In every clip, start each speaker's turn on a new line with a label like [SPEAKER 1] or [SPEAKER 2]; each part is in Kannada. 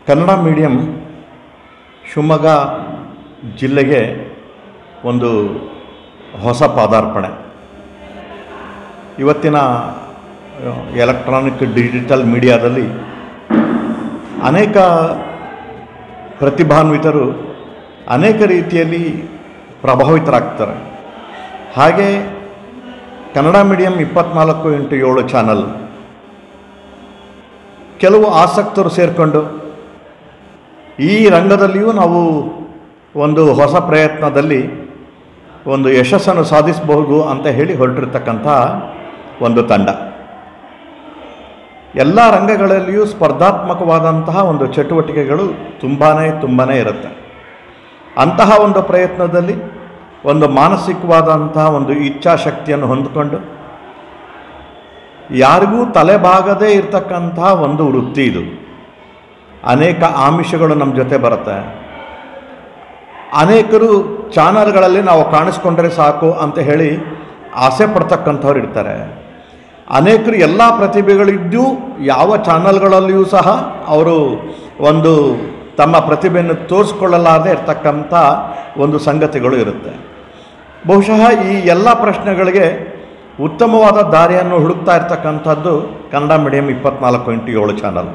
[SPEAKER 1] ಕನ್ನಡ ಮೀಡಿಯಂ ಶಿವಮೊಗ್ಗ ಜಿಲ್ಲೆಗೆ ಒಂದು ಹೊಸ ಪಾದಾರ್ಪಣೆ ಇವತ್ತಿನ ಎಲೆಕ್ಟ್ರಾನಿಕ್ ಡಿಜಿಟಲ್ ಮೀಡಿಯಾದಲ್ಲಿ ಅನೇಕ ಪ್ರತಿಭಾನ್ವಿತರು ಅನೇಕ ರೀತಿಯಲ್ಲಿ ಪ್ರಭಾವಿತರಾಗ್ತಾರೆ ಹಾಗೆ ಕನ್ನಡ ಮೀಡಿಯಂ ಇಪ್ಪತ್ನಾಲ್ಕು ಇಂಟು ಏಳು ಚಾನಲ್ ಕೆಲವು ಆಸಕ್ತರು ಸೇರಿಕೊಂಡು ಈ ರಂಗದಲ್ಲಿಯೂ ನಾವು ಒಂದು ಹೊಸ ಪ್ರಯತ್ನದಲ್ಲಿ ಒಂದು ಯಶಸ್ಸನ್ನು ಸಾಧಿಸಬಹುದು ಅಂತ ಹೇಳಿ ಹೊರಟಿರ್ತಕ್ಕಂಥ ಒಂದು ತಂಡ ಎಲ್ಲ ರಂಗಗಳಲ್ಲಿಯೂ ಸ್ಪರ್ಧಾತ್ಮಕವಾದಂತಹ ಒಂದು ಚಟುವಟಿಕೆಗಳು ತುಂಬಾ ತುಂಬಾ ಇರುತ್ತೆ ಅಂತಹ ಒಂದು ಪ್ರಯತ್ನದಲ್ಲಿ ಒಂದು ಮಾನಸಿಕವಾದಂತಹ ಒಂದು ಇಚ್ಛಾಶಕ್ತಿಯನ್ನು ಹೊಂದಿಕೊಂಡು ಯಾರಿಗೂ ತಲೆಬಾಗದೇ ಇರತಕ್ಕಂತಹ ಒಂದು ವೃತ್ತಿ ಇದು ಅನೇಕ ಆಮಿಷಗಳು ನಮ್ಮ ಜೊತೆ ಬರುತ್ತೆ ಅನೇಕರು ಚಾನಲ್ಗಳಲ್ಲಿ ನಾವು ಕಾಣಿಸ್ಕೊಂಡ್ರೆ ಸಾಕು ಅಂತ ಹೇಳಿ ಆಸೆ ಪಡ್ತಕ್ಕಂಥವ್ರು ಇರ್ತಾರೆ ಅನೇಕರು ಎಲ್ಲ ಪ್ರತಿಭೆಗಳಿದ್ದು ಯಾವ ಚಾನಲ್ಗಳಲ್ಲಿಯೂ ಸಹ ಅವರು ಒಂದು ತಮ್ಮ ಪ್ರತಿಭೆಯನ್ನು ತೋರಿಸ್ಕೊಳ್ಳಲಾರದೆ ಇರ್ತಕ್ಕಂಥ ಒಂದು ಸಂಗತಿಗಳು ಇರುತ್ತೆ ಬಹುಶಃ ಈ ಎಲ್ಲ ಪ್ರಶ್ನೆಗಳಿಗೆ ಉತ್ತಮವಾದ ದಾರಿಯನ್ನು ಹುಡುಕ್ತಾ ಇರ್ತಕ್ಕಂಥದ್ದು ಕನ್ನಡ ಮೀಡಿಯಂ ಇಪ್ಪತ್ನಾಲ್ಕು ಇಂಟು ಏಳು ಚಾನಲ್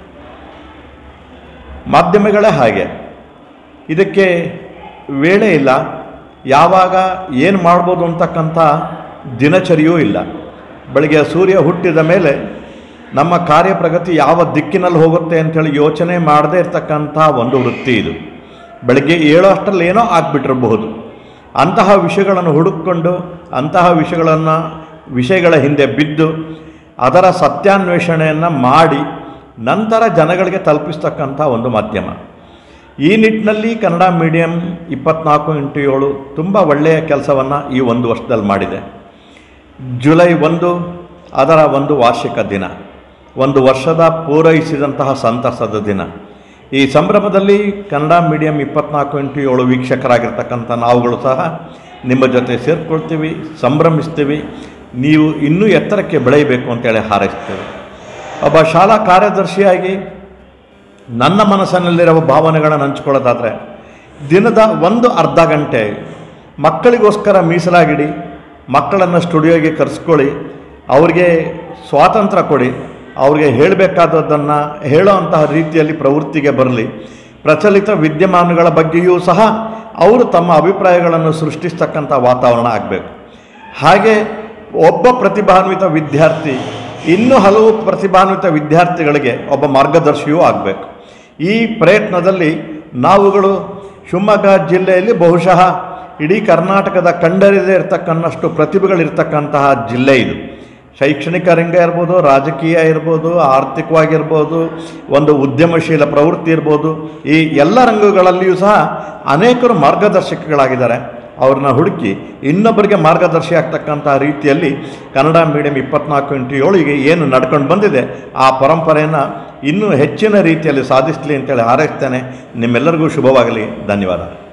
[SPEAKER 1] ಮಾಧ್ಯಮಗಳೇ ಹಾಗೆ ಇದಕ್ಕೆ ವೇಳೆ ಇಲ್ಲ ಯಾವಾಗ ಏನು ಮಾಡ್ಬೋದು ಅಂತಕ್ಕಂಥ ದಿನಚರಿಯೂ ಇಲ್ಲ ಬೆಳಗ್ಗೆ ಸೂರ್ಯ ಹುಟ್ಟಿದ ಮೇಲೆ ನಮ್ಮ ಕಾರ್ಯಪ್ರಗತಿ ಯಾವ ದಿಕ್ಕಿನಲ್ಲಿ ಹೋಗುತ್ತೆ ಅಂಥೇಳಿ ಯೋಚನೆ ಮಾಡದೇ ಇರ್ತಕ್ಕಂಥ ಒಂದು ವೃತ್ತಿ ಇದು ಬೆಳಗ್ಗೆ ಏಳೋ ಅಷ್ಟರಲ್ಲಿ ಏನೋ ಆಗ್ಬಿಟ್ಟಿರಬಹುದು ಅಂತಹ ವಿಷಯಗಳನ್ನು ಹುಡುಕಿಕೊಂಡು ಅಂತಹ ವಿಷಯಗಳನ್ನು ವಿಷಯಗಳ ಹಿಂದೆ ಬಿದ್ದು ಅದರ ಸತ್ಯಾನ್ವೇಷಣೆಯನ್ನು ಮಾಡಿ ನಂತರ ಜನಗಳಿಗೆ ತಲುಪಿಸ್ತಕ್ಕಂಥ ಒಂದು ಮಾಧ್ಯಮ ಈ ನಿಟ್ಟಿನಲ್ಲಿ ಕನ್ನಡ ಮೀಡಿಯಂ ಇಪ್ಪತ್ನಾಲ್ಕು ಇಂಟು ಏಳು ತುಂಬ ಒಳ್ಳೆಯ ಕೆಲಸವನ್ನು ಈ ಒಂದು ವರ್ಷದಲ್ಲಿ ಮಾಡಿದೆ ಜುಲೈ ಒಂದು ಅದರ ಒಂದು ವಾರ್ಷಿಕ ದಿನ ಒಂದು ವರ್ಷದ ಪೂರೈಸಿದಂತಹ ಸಂತಸದ ದಿನ ಈ ಸಂಭ್ರಮದಲ್ಲಿ ಕನ್ನಡ ಮೀಡಿಯಂ ಇಪ್ಪತ್ನಾಲ್ಕು ಇಂಟು ಏಳು ವೀಕ್ಷಕರಾಗಿರ್ತಕ್ಕಂಥ ನಾವುಗಳು ಸಹ ನಿಮ್ಮ ಜೊತೆ ಸೇರ್ಕೊಳ್ತೀವಿ ಸಂಭ್ರಮಿಸ್ತೀವಿ ನೀವು ಇನ್ನೂ ಎತ್ತರಕ್ಕೆ ಬೆಳೆಯಬೇಕು ಅಂತೇಳಿ ಹಾರೈಸ್ತೇವೆ ಒಬ್ಬ ಶಾಲಾ ಕಾರ್ಯದರ್ಶಿಯಾಗಿ ನನ್ನ ಮನಸ್ಸಿನಲ್ಲಿರುವ ಭಾವನೆಗಳನ್ನು ಹಂಚ್ಕೊಳ್ಳೋದಾದರೆ ದಿನದ ಒಂದು ಅರ್ಧ ಗಂಟೆ ಮಕ್ಕಳಿಗೋಸ್ಕರ ಮೀಸಲಾಗಿಡಿ ಮಕ್ಕಳನ್ನು ಸ್ಟುಡಿಯೋಗೆ ಕರೆಸ್ಕೊಳ್ಳಿ ಅವ್ರಿಗೆ ಸ್ವಾತಂತ್ರ್ಯ ಕೊಡಿ ಅವ್ರಿಗೆ ಹೇಳಬೇಕಾದದ್ದನ್ನು ಹೇಳೋ ಅಂತಹ ರೀತಿಯಲ್ಲಿ ಪ್ರವೃತ್ತಿಗೆ ಬರಲಿ ಪ್ರಚಲಿತ ವಿದ್ಯಮಾನಗಳ ಬಗ್ಗೆಯೂ ಸಹ ಅವರು ತಮ್ಮ ಅಭಿಪ್ರಾಯಗಳನ್ನು ಸೃಷ್ಟಿಸ್ತಕ್ಕಂಥ ವಾತಾವರಣ ಆಗಬೇಕು ಹಾಗೆ ಒಬ್ಬ ಪ್ರತಿಭಾನ್ವಿತ ವಿದ್ಯಾರ್ಥಿ ಇನ್ನೂ ಹಲವು ಪ್ರತಿಭಾನ್ವಿತ ವಿದ್ಯಾರ್ಥಿಗಳಿಗೆ ಒಬ್ಬ ಮಾರ್ಗದರ್ಶಿಯೂ ಆಗಬೇಕು ಈ ಪ್ರಯತ್ನದಲ್ಲಿ ನಾವುಗಳು ಶಿವಮೊಗ್ಗ ಜಿಲ್ಲೆಯಲ್ಲಿ ಬಹುಶಃ ಇಡೀ ಕರ್ನಾಟಕದ ಕಂಡರಿದೇ ಇರತಕ್ಕನ್ನಷ್ಟು ಪ್ರತಿಭೆಗಳಿರ್ತಕ್ಕಂತಹ ಜಿಲ್ಲೆ ಇದು ಶೈಕ್ಷಣಿಕ ರಂಗ ಇರ್ಬೋದು ರಾಜಕೀಯ ಇರ್ಬೋದು ಆರ್ಥಿಕವಾಗಿರ್ಬೋದು ಒಂದು ಉದ್ಯಮಶೀಲ ಪ್ರವೃತ್ತಿ ಇರ್ಬೋದು ಈ ಎಲ್ಲ ರಂಗಗಳಲ್ಲಿಯೂ ಸಹ ಅನೇಕರು ಮಾರ್ಗದರ್ಶಕಗಳಾಗಿದ್ದಾರೆ ಅವ್ರನ್ನ ಹುಡುಕಿ ಇನ್ನೊಬ್ಬರಿಗೆ ಮಾರ್ಗದರ್ಶಿ ಆಗ್ತಕ್ಕಂಥ ರೀತಿಯಲ್ಲಿ ಕನ್ನಡ ಮೀಡಿಯಂ ಇಪ್ಪತ್ನಾಲ್ಕು ಇಂಟು ಏಳಿಗೆ ಏನು ನಡ್ಕೊಂಡು ಬಂದಿದೆ ಆ ಪರಂಪರೆಯನ್ನು ಇನ್ನೂ ಹೆಚ್ಚಿನ ರೀತಿಯಲ್ಲಿ ಸಾಧಿಸಲಿ ಅಂತೇಳಿ ಹಾರೈಸ್ತೇನೆ ನಿಮ್ಮೆಲ್ಲರಿಗೂ ಶುಭವಾಗಲಿ ಧನ್ಯವಾದ